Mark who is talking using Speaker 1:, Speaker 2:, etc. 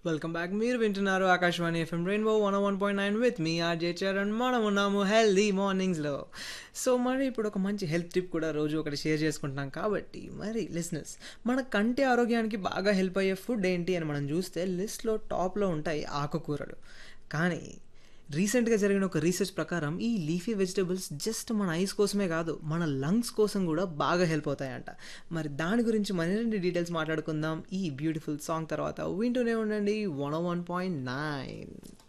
Speaker 1: welcome back మీరు వింటున్నారు Akashvani FM rainbow one one point nine with me RJ Charan మనం ఉన్నాము హెల్దీ మార్నింగ్స్లో సో మరి ఇప్పుడు ఒక మంచి హెల్త్ టిప్ కూడా రోజు ఒకటి షేర్ చేసుకుంటున్నాం కాబట్టి మరి లిస్నెస్ మన కంటి ఆరోగ్యానికి బాగా హెల్ప్ అయ్యే ఫుడ్ ఏంటి అని మనం చూస్తే లిస్ట్లో టాప్లో ఉంటాయి ఆకుకూరలు కానీ రీసెంట్గా జరిగిన ఒక రీసెర్చ్ ప్రకారం ఈ లీఫీ వెజిటబుల్స్ జస్ట్ మన ఐస్ కోసమే కాదు మన లంగ్స్ కోసం కూడా బాగా హెల్ప్ అవుతాయంట మరి దాని గురించి మరిన్ని డీటెయిల్స్ మాట్లాడుకుందాం ఈ బ్యూటిఫుల్ సాంగ్ తర్వాత వింటూనే ఉండండి వన్ వన్ పాయింట్ నైన్